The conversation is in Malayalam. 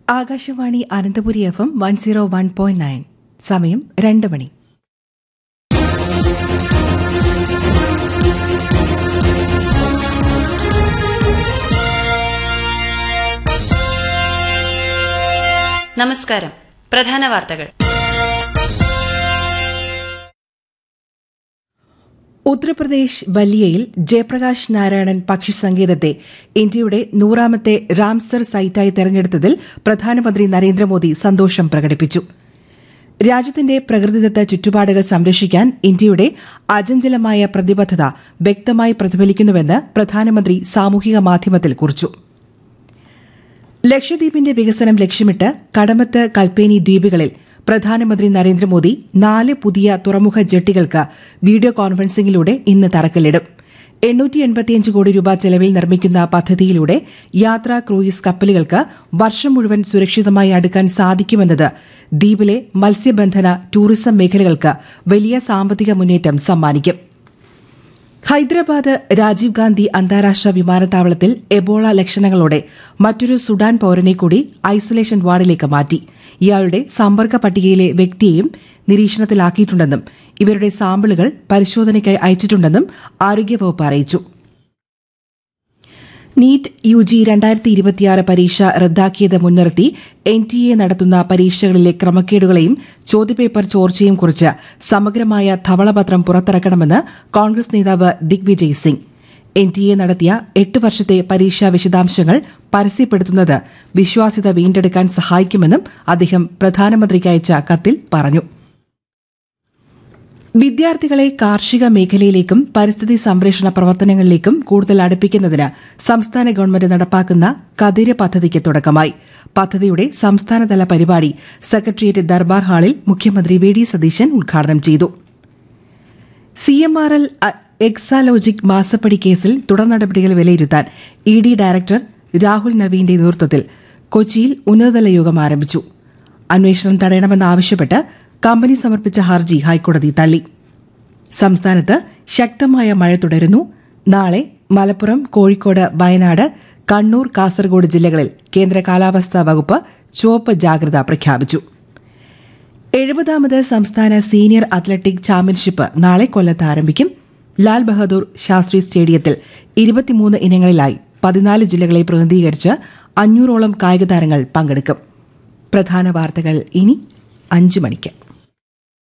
Akashvani Ananthapuri F M one zero one point nine സമയം രണ്ട് മണി നമസ്കാരം പ്രധാന വാർത്തകൾ ഉത്തർപ്രദേശ് ബല്ലിയയിൽ ജയപ്രകാശ് നാരായണൻ പക്ഷി സങ്കേതത്തെ ഇന്ത്യയുടെ നൂറാമത്തെ റാംസർ സൈറ്റായി തെരഞ്ഞെടുത്തതിൽ പ്രധാനമന്ത്രി നരേന്ദ്രമോദി സന്തോഷം പ്രകടിപ്പിച്ചു രാജ്യത്തിന്റെ പ്രകൃതിദത്ത ചുറ്റുപാടുകൾ സംരക്ഷിക്കാൻ ഇന്ത്യയുടെ അചഞ്ചലമായ പ്രതിബദ്ധത വ്യക്തമായി പ്രതിഫലിക്കുന്നുവെന്ന് പ്രധാനമന്ത്രി സാമൂഹിക മാധ്യമത്തിൽ കുറിച്ചു ലക്ഷദ്വീപിന്റെ വികസനം ലക്ഷ്യമിട്ട് കടമത്ത് കൽപ്പേനി ദ്വീപുകളിൽ പ്രധാനമന്ത്രി നരേന്ദ്രമോദി നാല് പുതിയ തുറമുഖ ജെട്ടികൾക്ക് വീഡിയോ കോൺഫറൻസിംഗിലൂടെ ഇന്ന് തറക്കല്ലിടും എണ്ണൂറ്റി എൺപത്തിയഞ്ച് കോടി രൂപ ചെലവിൽ നിർമ്മിക്കുന്ന പദ്ധതിയിലൂടെ യാത്രാ ക്രൂയിസ് കപ്പലുകൾക്ക് വർഷം മുഴുവൻ സുരക്ഷിതമായി അടുക്കാൻ സാധിക്കുമെന്നത് ദ്വീപിലെ മത്സ്യബന്ധന ടൂറിസം മേഖലകൾക്ക് വലിയ സാമ്പത്തിക മുന്നേറ്റം സമ്മാനിക്കും ഹൈദരാബാദ് രാജീവ് ഗാന്ധി അന്താരാഷ്ട്ര വിമാനത്താവളത്തിൽ എബോള ലക്ഷണങ്ങളോടെ മറ്റൊരു സുഡാൻ പൌരനെ കൂടി ഐസൊലേഷൻ വാർഡിലേക്ക് മാറ്റി ഇയാളുടെ സമ്പർക്ക പട്ടികയിലെ വ്യക്തിയെയും നിരീക്ഷണത്തിലാക്കിയിട്ടുണ്ടെന്നും ഇവരുടെ സാമ്പിളുകൾ പരിശോധനയ്ക്കായി അയച്ചിട്ടുണ്ടെന്നും ആരോഗ്യവകുപ്പ് അറിയിച്ചു നീറ്റ് യു ജി രണ്ടായിരത്തി ഇരുപത്തിയാറ് പരീക്ഷ റദ്ദാക്കിയത് മുൻനിർത്തി എൻ ടി എ നടത്തുന്ന പരീക്ഷകളിലെ ക്രമക്കേടുകളെയും ചോദ്യപേപ്പർ ചോർച്ചയും കുറിച്ച് സമഗ്രമായ ധവളപത്രം പുറത്തിറക്കണമെന്ന് കോൺഗ്രസ് നേതാവ് Digvijay Singh N T A നടത്തിയ എട്ട് വർഷത്തെ പരീക്ഷാ വിശദാംശങ്ങൾ പരസ്യപ്പെടുത്തുന്നത് വിശ്വാസ്യത വീണ്ടെടുക്കാൻ സഹായിക്കുമെന്നും അദ്ദേഹം പ്രധാനമന്ത്രിക്ക് അയച്ച കത്തിൽ പറഞ്ഞു വിദ്യാർത്ഥികളെ കാർഷിക മേഖലയിലേക്കും പരിസ്ഥിതി സംരക്ഷണ പ്രവർത്തനങ്ങളിലേക്കും കൂടുതൽ അടുപ്പിക്കുന്നതിന് സംസ്ഥാന ഗവൺമെന്റ് നടപ്പാക്കുന്ന കതിര് പദ്ധതിക്ക് തുടക്കമായി പദ്ധതിയുടെ സംസ്ഥാനതല പരിപാടി സെക്രട്ടേറിയറ്റ് ദർബാർ ഹാളിൽ മുഖ്യമന്ത്രി വി ഡി സതീശൻ ഉദ്ഘാടനം ചെയ്തു സിഎംആർഎൽ എക്സാലോജിക് മാസപ്പടി കേസിൽ തുടർ നടപടികൾ വിലയിരുത്താൻ ഇ ഡി ഡയറക്ടർ രാഹുൽ നവീന്റെ നേതൃത്വത്തിൽ കൊച്ചിയിൽ ഉന്നതതല യോഗം ആരംഭിച്ചു അന്വേഷണം തടയണമെന്നാവശ്യപ്പെട്ട് കമ്പനി സമർപ്പിച്ച ഹർജി ഹൈക്കോടതി തള്ളി സംസ്ഥാനത്ത് ശക്തമായ മഴ തുടരുന്നു നാളെ മലപ്പുറം കോഴിക്കോട് വയനാട് കണ്ണൂർ കാസർഗോഡ് ജില്ലകളിൽ കേന്ദ്ര കാലാവസ്ഥാ വകുപ്പ് ചുവപ്പ് ജാഗ്രത പ്രഖ്യാപിച്ചു എഴുപതാമത് സംസ്ഥാന സീനിയർ അത്ലറ്റിക് ചാമ്പ്യൻഷിപ്പ് നാളെ കൊല്ലത്ത് ആരംഭിക്കും ലാൽ ബഹദൂർ ശാസ്ത്രി സ്റ്റേഡിയത്തിൽ ഇരുപത്തിമൂന്ന് ഇനങ്ങളിലായി പതിനാല് ജില്ലകളെ പ്രതിനിധീകരിച്ച് അഞ്ഞൂറോളം കായിക താരങ്ങൾ പങ്കെടുക്കും പ്രധാന വാർത്തകൾ ഇനി അഞ്ചു മണിക്ക്